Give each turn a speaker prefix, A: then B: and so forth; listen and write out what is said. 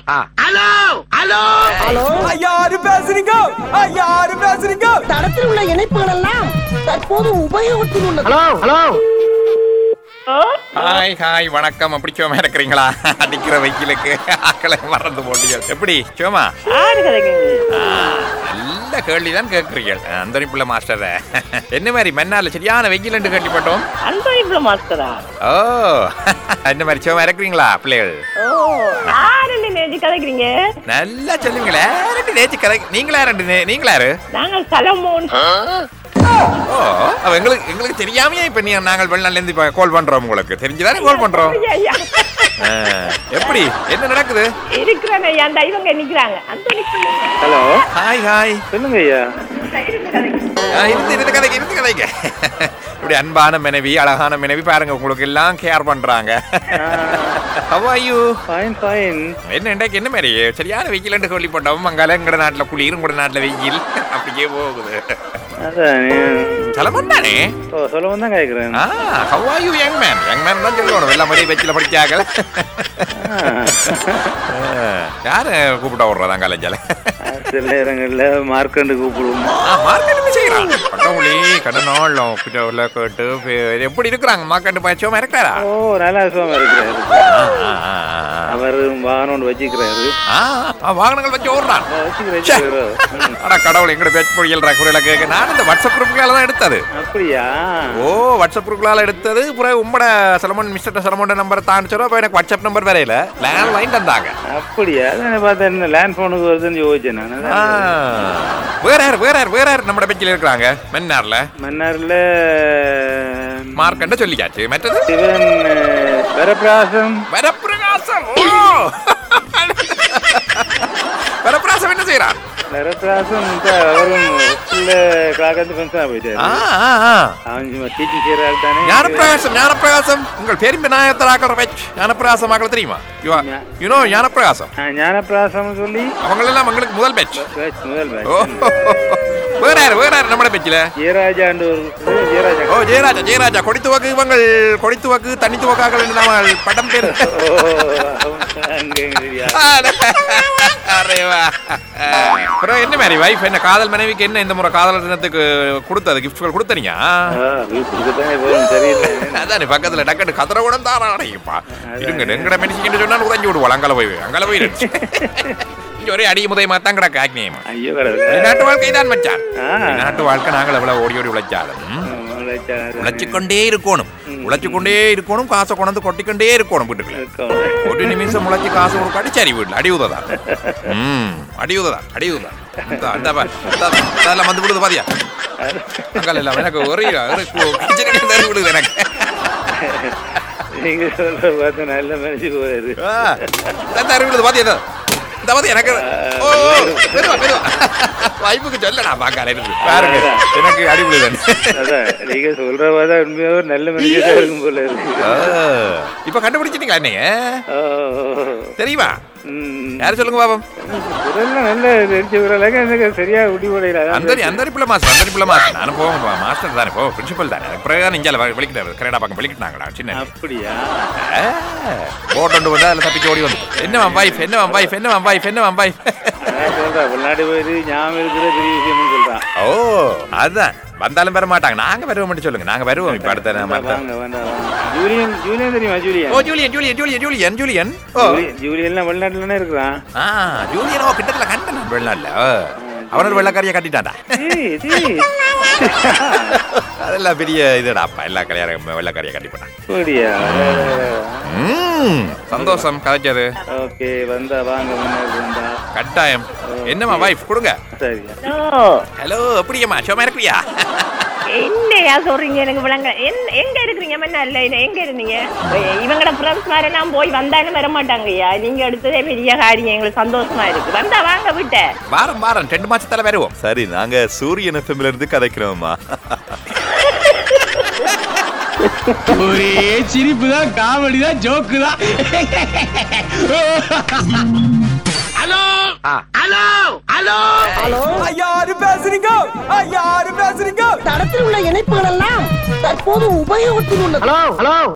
A: Hello hello
B: hello
C: யாரு பேசுறீங்க யாரு பேசுறீங்க
B: தடத்தில் உள்ள இணைப்புகள் எல்லாம் தற்போது உபயோகத்தில் உள்ளது
A: ஹலோ ஹலோ
D: ஹாய் ஹாய் வணக்கம் அப்படி சோமா இருக்கிறீங்களா அடிக்கிற வைக்கலுக்கு ஆக்களை மறந்து போட்டியல் எப்படி சோமா
E: ஆறு கதைக்குங்க
D: நல்ல கேள்வி தான் கேட்குறீங்க அந்த பிள்ளை மாஸ்டர் என்ன மாதிரி மண்ணால சரியான வெயில் என்று கேள்விப்பட்டோம்
E: அந்தோனி பிள்ளை மாஸ்டரா
D: ஓ இந்த மாதிரி சோமா இருக்கிறீங்களா பிள்ளைகள்
E: ஓ ஆறு நேஜி கதைக்கிறீங்க
D: நல்லா சொல்லுங்களே ரெண்டு நேச்சு கதை நீங்களா ரெண்டு நே- நீங்களா யாரு
E: நாங்கள் சலமோன்
D: ஓ அவ எங்களுக்கு எங்களுக்கு தெரியாமையே இப்ப நீ நாங்கள் வெளிநாட்டுல இருந்து இப்ப கால் பண்றோம் உங்களுக்கு தெரிஞ்சுதானே கால் பண்றோம்
E: ஐயா,
D: ஆ, எப்படி என்ன நடக்குது
E: இருக்கிறேன் ஐயா அந்த இவங்க நிக்கிறாங்க அந்தோனி பிள்ளை
F: ஹலோ
D: ஹாய் ஹாய்
F: சொல்லுங்க ஐயா
D: ஆ, இருந்து இருந்து கதைங்க இருந்து கதைங்க இப்படி அன்பான மனைவி அழகான மனைவி பாருங்க உங்களுக்கு எல்லாம் கேர் பண்றாங்க How are you?
F: Fine fine
D: என்ன இன்றைக்கு என்ன மாதிரி சரியான வெயில் சொல்லி போட்டோம் அங்கால எங்கட நாட்டுல குளிர் உங்களோட நாட்டுல வெயில் அப்படியே போகுது
F: அதான்
D: சலமன் தானே
F: ஓ சொல்லவும் தான் கேட்குறேன்
D: ஆ how are you young man young man தான் சொல்லணும் எல்லா மாதிரி வெச்சில படிச்சாங்க யாரு கூப்பிட்டா விடுறதா காலேஜால
F: சில நேரங்களில் மார்க்கண்டு கூப்பிடுவோம்
D: மார்க்கெட் செய்யறான் பட்டவங்களி கடை நாள் கிட்ட உள்ள கேட்டு பே- எப்படி இருக்கிறாங்க மார்க்கெட் பச்சோமா இருக்கிறாரா
F: ஓ நல்லா சுகமாக இருக்கிறாரு
D: ஆ, ஆ, ஆ, ஆ.
F: அவர் வாகனம் ஒன்று வச்சுக்கிறாரு
D: ஆ, ஆ, வாகனங்கள் வச்சு ஓடுறான்
F: வச்சுக்கிற வச்சுக்கிறாரோ ம்.
D: ஆனா கடவுள் எங்கட பேச்சு பொழியல்ற குரலை கேட்க நான் இந்த வாட்ஸ்அப் குரூப்புகளால தான் எடுத்தது
F: அப்படியா
D: ஓ வாட்ஸ்அப் குரூப்புகளால எடுத்தது பிறகு உம்மட சலமன் மிஸ்டர் சலமோட நம்பர் தான் சொல்ல அப்ப எனக்கு வாட்ஸ்அப் நம்பர் வரையில லேண்ட் லைன் தந்தாங்க
F: அப்படியா அதான் பார்த்தேன் என்ன லேண்ட் ஃபோனுக்கு வருதுன்னு யோசிச்சேன் நான்
D: ஆ, வேற யார் வேற யார் வேற யார் நம்ம பேச்சில் இருக்கிறாங்க மன்னார்ல
F: மன்னாரில்
D: மார்க்கண்ட சொல்லியாச்சு மற்றது
F: சிவன் அஹ், வரப்பிராசம்
D: வரப்பிரகாசம் ஓ வரப்பிரகாசம் என்ன செய்யறான்
F: வரப்பிராசம் இந்த அவரும் ஸ்கூல்ல கிளாக்கந்து ஃபங்க்ஷனாக போயிட்டாரு
D: ஆ, ஆ, ஆ.
F: அவன் சும்மா டீச்சிங் செய்கிறாள் தானே
D: ஞானப்பிரகாசம் ஞானப்பிரகாசம் உங்கள் பெரும்பு நாயத்தராக்கிற வெச் ஞானப்பிரகாசம் ஆகல தெரியுமா யூ நோ ஞானப்பிரகாசம்
F: ஆ, ஞானப்பிராசம் சொல்லி
D: அவங்களெல்லாம் எங்களுக்கு முதல் பேட்ச்
F: பேட்ச் முதல்
D: ஓ
F: பேட்ச்
D: வேற யார் வேற யார் நம்மட பேச்சில்
F: ஜெயராஜாண்டு ஒரு ஜெயராஜா
D: ஓ ஜெயராஜா ஜெயராஜா கொடித்துவக்கு இவங்கள் கொடித்துவக்கு தனித்துவக்காக்கள் என்று நாம படம் பேர்
F: ஓ அங்கே எங்கேயா?
D: அரேவா. அப்புறம் என்ன மாதிரி வைஃப் என்ன காதல் மனைவிக்கு என்ன இந்த முறை காதல் தினத்துக்கு கொடுத்தது கிஃப்ட்கள் கொடுத்தீங்க
F: ஆ, இது கொடுக்கத்தானே போகும் தெரியல
D: அதானே பக்கத்துல டக்கட்டு கத்திர கூட தாராடைப்பா இருங்க எங்கட மனுஷன் சொன்னா உதஞ்சு விடுவோம் அங்கால போய் அங்கால போய் இங்க ஒரே அடி முதையமா தான் கிடக்கு ஆக்னியமா
F: ஐயோ கடவுளே.
D: நாட்டு வாழ்க்கை தான் மச்சான்
F: ஆ.
D: நாட்டு வாழ்க்கை நாங்கள் எவ்வளவு ஓடி ஓடி உழைச்சாலும்
F: உழைச்சாரு.
D: உழைச்சிக்கொண்டே இருக்கணும் உழைச்சிக்கொண்டே இருக்கணும் காசை கொண்டு கொட்டிக்கொண்டே இருக்கணும் வீட்டுக்குள்ள
F: இருக்கோம்.
D: ஒரு நிமிஷம் முளைச்சி காசு கொடுக்க அடிச்சாரி வீட்டுல அடி உததான் ம் அடி உததான் அடி உததான் இந்த அந்த பா- இந்த- அதெல்லாம் வந்து விடுது பாதியா அங்கால எல்லாம் எனக்கு ஒரே ஒரு கு- கிச்சனுக்கு நேரம் விடுது எனக்கு
F: நீங்க சொல்ற பார்த்து நல்ல மனுஷி போறாரு
D: ஆ, இந்த நேரம் விடுது பாதியா இது? இந்த பாதி எனக்கு ஓ ஓ, மெதுவா மெதுவா வாய்ப்புக்கு சொல்லடா பாக்கால இருந்து பாருங்க எனக்கு அடி விடுதன்
F: அதான் நீங்க சொல்ற பார்த்தா உண்மையாக ஒரு நல்ல மனுஷியா இருக்கும் போல இருக்கு
D: இப்ப கண்டுபிடிச்சிட்டீங்களா நீங்க
F: ஓ,
D: தெரியுமா
F: ம்.
D: யாரு சொல்லுங்க பாபம்
F: குரல்லாம் நல்ல தெரிஞ்ச குரலாக எனக்கு சரியா உடிபடையில
D: அந்த அந்த பிள்ளை மாஸ்டர் அந்த பிள்ளை மாஸ்டர் நானும் போவோம் பா, மாஸ்டர் தானே போ பிரின்சிபல் தானே எனக்கு பிறகு தான் இஞ்சால வெளிக்கிட்டாரு கரெக்டா பக்கம் வெளிக்கிட்டாங்கடா சின்ன
F: அப்படியா
D: போட் கொண்டு வந்து அதில் தப்பிச்சு ஓடி வந்து என்ன வைஃப் என்ன வைஃப் என்ன வைஃப் என்ன வைஃப்
F: அதான் சொல்றேன் வெளிநாடு போயிட்டு ஞாபகம் இருக்கிற பெரிய விஷயம்னு சொல்றான்
D: ஓ அதுதான் வந்தாலும் பெற மாட்டாங்க நாங்க வருவோம் மட்டும் சொல்லுங்க நாங்க வருவோம் இப்ப அடுத்த நம்ம அடுத்த-
F: வாங்க வேண்டாம் வாங்க ஜூலியன் ஜூலியன் தெரியுமா ஜூலியன்
D: ஓ ஜூலியன் ஜூலியன் ஜூலியன் ஜூலியன் ஜூலியன் ஓ
F: ஜூலியன் ஜூலியன்லாம் வெளிநாட்டுல இருக்கிறான்
D: ஆ ஜூலியன் ஓ கிட்டத்துல கண்டன வெளிநாட்டுல ஓ. அவனோட வெள்ளக்காரியை கட்டிட்டான்டா
F: ஏய், ஏய்.
D: அதெல்லாம் பெரிய இதுடாப்பா எல்லா கல்யாணம் வெள்ளக்காரியை கட்டி போட்டான்
F: அப்படியா
D: ம், சந்தோஷம் கதைச்சது
F: ஓகே வந்தா வாங்க முன்னாடி வந்தா
D: கட்டாயம் என்னம்மா வைஃப் கொடுங்க
F: சரி
E: ஓ
D: ஹலோ அப்படியம்மா சோமா இருக்கிறியா
E: என்னையா சொல்றீங்க எனக்கு விளங்க என்- எங்க இருக்கிறீங்க மன்னார்ல இல்ல எங்க இருந்தீங்க ஏய், இவங்கட ஃப்ரெண்ட்ஸ் வேற நான் போய் வந்தாலும் வர மாட்டாங்கய்யா நீங்க எடுத்ததே பெரிய காரியம் எங்களுக்கு சந்தோஷமா இருக்கு வந்தா வாங்க விட்ட
D: வாரம் வாரம் ரெண்டு மாசத்தால வருவோம்
G: சரி நாங்க சூரியன் எஃப்எம்ல இருந்து கதைக்கிறோம்மா
A: ஒரே சிரிப்பு தான் காமெடி தான் ஜோக்கு தான் ஹலோ ஹலோ ஹலோ
B: ஹலோ
C: யாரு பேசுறீங்க யாரு பேசுறீங்க
B: தடத்தில் உள்ள இணைப்புகள் எல்லாம் தற்போது உபயோகத்தில் உள்ளது
A: ஹலோ ஹலோ